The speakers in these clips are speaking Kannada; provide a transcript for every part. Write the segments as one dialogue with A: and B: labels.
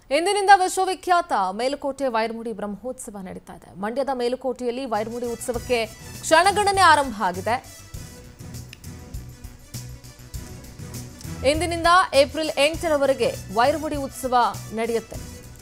A: ಇಂದಿನಿಂದ ವಿಶ್ವವಿಖ್ಯಾತ ಮೇಲುಕೋಟೆ ವೈರಮುಡಿ ಬ್ರಹ್ಮೋತ್ಸವ ನಡೀತಾ ಇದೆ ಮಂಡ್ಯದ ಮೇಲುಕೋಟೆಯಲ್ಲಿ ವೈರಮುಡಿ ಉತ್ಸವಕ್ಕೆ ಕ್ಷಣಗಣನೆ ಆರಂಭ ಆಗಿದೆ ಇಂದಿನಿಂದ ಏಪ್ರಿಲ್ ಎಂಟರವರೆಗೆ ವೈರಮುಡಿ ಉತ್ಸವ ನಡೆಯುತ್ತೆ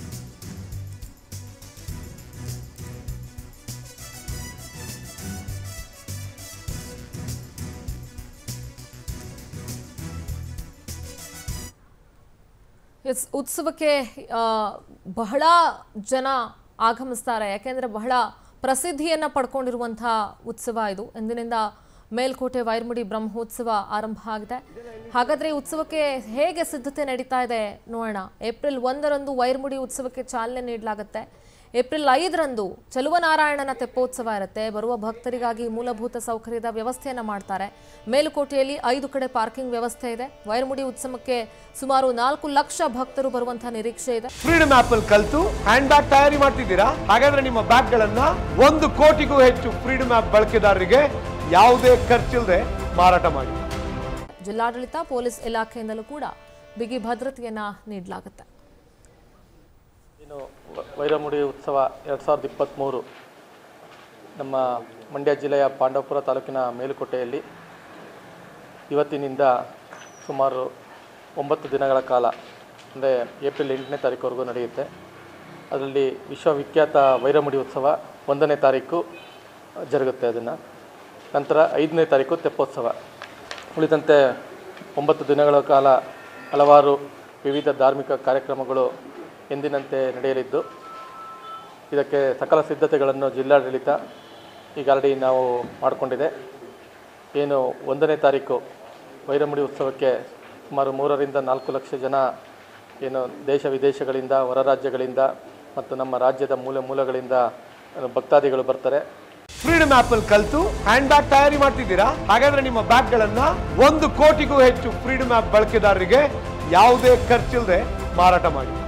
A: ಎಸ್ ಉತ್ಸವಕ್ಕೆ ಆ, ಬಹಳ ಜನ ಆಗಮಿಸ್ತಾರೆ ಯಾಕೆಂದ್ರೆ ಬಹಳ ಪ್ರಸಿದ್ಧಿಯನ್ನ ಪಡ್ಕೊಂಡಿರುವಂತಹ ಉತ್ಸವ ಇದು ಇಂದಿನಿಂದ ಮೇಲ್ಕೋಟೆ ವೈರ್ಮುಡಿ ಬ್ರಹ್ಮೋತ್ಸವ ಆರಂಭ ಆಗಿದೆ ಹಾಗಾದ್ರೆ ಈ ಉತ್ಸವಕ್ಕೆ ಹೇಗೆ ಸಿದ್ಧತೆ ನಡೀತಾ ಇದೆ ನೋಡೋಣ ಏಪ್ರಿಲ್ ಒಂದರಂದು ವೈರ್ಮುಡಿ ಉತ್ಸವಕ್ಕೆ ಚಾಲನೆ ನೀಡಲಾಗುತ್ತೆ ಏಪ್ರಿಲ್ ಐದರಂದು ಚಲುವನಾರಾಯಣನ ತೆಪ್ಪೋತ್ಸವ ಇರುತ್ತೆ ಬರುವ ಭಕ್ತರಿಗಾಗಿ ಮೂಲಭೂತ ಸೌಕರ್ಯದ ವ್ಯವಸ್ಥೆಯನ್ನ ಮಾಡ್ತಾರೆ ಮೇಲುಕೋಟೆಯಲ್ಲಿ ಐದು ಕಡೆ ಪಾರ್ಕಿಂಗ್ ವ್ಯವಸ್ಥೆ ಇದೆ ವೈರ್ಮುಡಿ ಉತ್ಸವಕ್ಕೆ ಸುಮಾರು ನಾಲ್ಕು ಲಕ್ಷ ಭಕ್ತರು ಬರುವಂತಹ ನಿರೀಕ್ಷೆ ಇದೆ
B: ಫ್ರೀಡಮ್ ಆಪ್ ಅಲ್ಲಿ ಕಲ್ತು ಹ್ಯಾಂಡ್ ಬ್ಯಾಗ್ ತಯಾರಿ ಮಾಡ್ತಿದ್ದೀರಾ ಹಾಗಾದ್ರೆ ನಿಮ್ಮ ಬ್ಯಾಗ್ ಗಳನ್ನ ಒಂದು ಕೋಟಿಗೂ ಹೆಚ್ಚು ಫ್ರೀಡಮ್ ಆಪ್ ಬಳಕೆದಾರರಿಗೆ ಯಾವುದೇ ಖರ್ಚಿಲ್ಲದೆ ಮಾರಾಟ ಮಾಡಿ
A: ಜಿಲ್ಲಾಡಳಿತ ಪೊಲೀಸ್ ಇಲಾಖೆಯಿಂದಲೂ ಕೂಡ ಬಿಗಿ ಭದ್ರತೆಯನ್ನ ನೀಡಲಾಗುತ್ತೆ
C: ಇನ್ನು ವ- ವೈರಮುಡಿ ಉತ್ಸವ ಎರಡು ಸಾವಿರದ ಇಪ್ಪತ್ತ್ಮೂರು ನಮ್ಮ ಮಂಡ್ಯ ಜಿಲ್ಲೆಯ ಪಾಂಡವಪುರ ತಾಲೂಕಿನ ಮೇಲುಕೋಟೆಯಲ್ಲಿ ಇವತ್ತಿನಿಂದ ಸುಮಾರು ಒಂಬತ್ತು ದಿನಗಳ ಕಾಲ ಅಂದರೆ ಏಪ್ರಿಲ್ ಎಂಟನೇ ತಾರೀಕುವರೆಗೂ ನಡೆಯುತ್ತೆ ಅದರಲ್ಲಿ ವಿಶ್ವವಿಖ್ಯಾತ ವೈರಮುಡಿ ಉತ್ಸವ ಒಂದನೇ ತಾರೀಕು ಜರುಗುತ್ತೆ ಅದನ್ನು ನಂತರ ಐದನೇ ತಾರೀಕು ತೆಪ್ಪೋತ್ಸವ ಉಳಿದಂತೆ ಒಂಬತ್ತು ದಿನಗಳ ಕಾಲ ಹಲವಾರು ವಿವಿಧ ಧಾರ್ಮಿಕ ಕಾರ್ಯಕ್ರಮಗಳು ಎಂದಿನಂತೆ ನಡೆಯಲಿದ್ದು ಇದಕ್ಕೆ ಸಕಲ ಸಿದ್ಧತೆಗಳನ್ನು ಜಿಲ್ಲಾಡಳಿತ ಈಗ ಆಲ್ರೆಡಿ ನಾವು ಮಾಡಿಕೊಂಡಿದೆ ಏನು ಒಂದನೇ ತಾರೀಕು ವೈರಮುಡಿ ಉತ್ಸವಕ್ಕೆ ಸುಮಾರು ಮೂರರಿಂದ ನಾಲ್ಕು ಲಕ್ಷ ಜನ ಏನು ದೇಶ ವಿದೇಶಗಳಿಂದ ಹೊರ ರಾಜ್ಯಗಳಿಂದ ಮತ್ತು ನಮ್ಮ ರಾಜ್ಯದ ಮೂಲೆ ಮೂಲೆಗಳಿಂದ ಭಕ್ತಾದಿಗಳು ಬರ್ತಾರೆ
B: ಫ್ರೀಡಮ್ ಆಪ್ ಅಲ್ಲಿ ಕಲ್ತು ಹ್ಯಾಂಡ್ ಬ್ಯಾಗ್ ತಯಾರಿ ಮಾಡ್ತಿದ್ದೀರಾ ಹಾಗಾದ್ರೆ ನಿಮ್ಮ ಬ್ಯಾಗ್ ಗಳನ್ನ ಒಂದು ಕೋಟಿಗೂ ಹೆಚ್ಚು ಫ್ರೀಡಮ್ ಆಪ್ ಬಳಕೆದಾರರಿಗೆ ಯಾವುದೇ ಖರ್ಚಿಲ್ಲದೆ ಮಾರಾಟ ಮಾಡಿ